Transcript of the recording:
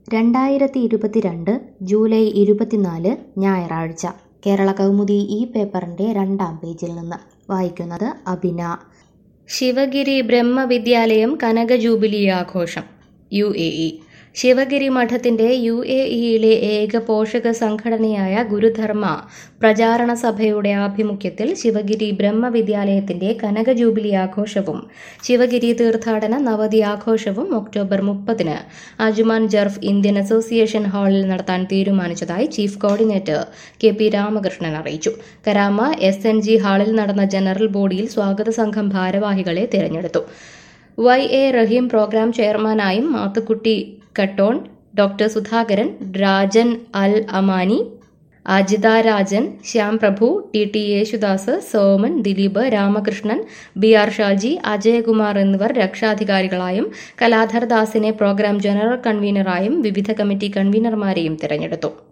രണ്ടായിരത്തി ഇരുപത്തിരണ്ട് ജൂലൈ ഇരുപത്തിനാല് ഞായറാഴ്ച കേരള കൗമുദി ഈ പേപ്പറിൻ്റെ രണ്ടാം പേജിൽ നിന്ന് വായിക്കുന്നത് അബിന ശിവഗിരി ബ്രഹ്മവിദ്യാലയം കനക ജൂബിലി ആഘോഷം യു എ ഇ ശിവഗിരി മഠത്തിന്റെ യു എ ഇയിലെ ഏക പോഷക സംഘടനയായ ഗുരുധർമ്മ പ്രചാരണ സഭയുടെ ആഭിമുഖ്യത്തിൽ ശിവഗിരി ബ്രഹ്മവിദ്യാലയത്തിന്റെ കനക ജൂബിലി ആഘോഷവും ശിവഗിരി തീർത്ഥാടന നവതി ആഘോഷവും ഒക്ടോബർ മുപ്പതിന് അജുമാൻ ജർഫ് ഇന്ത്യൻ അസോസിയേഷൻ ഹാളിൽ നടത്താൻ തീരുമാനിച്ചതായി chief coordinator K P Ramakrishnan അറിയിച്ചു കരാമ എസ് എൻ ജി ഹാളിൽ നടന്ന ജനറൽ ബോഡിയിൽ സ്വാഗത സംഘം ഭാരവാഹികളെ തിരഞ്ഞെടുത്തു വൈ എ റഹീം പ്രോഗ്രാം ചെയർമാനായും Mathukutty Katton doctor Sudhakaran Rajan Al Amani Ajitha Rajan Shyam Prabhu T T Yesudas Soman Dileep Ramakrishnan B R Shaji Ajayakumar എന്നിവർ രക്ഷാധികാരികളായും കലാധർ ദാസിനെ പ്രോഗ്രാം ജനറൽ കൺവീനറായും വിവിധ കമ്മിറ്റി കൺവീനർമാരെയും തിരഞ്ഞെടുത്തു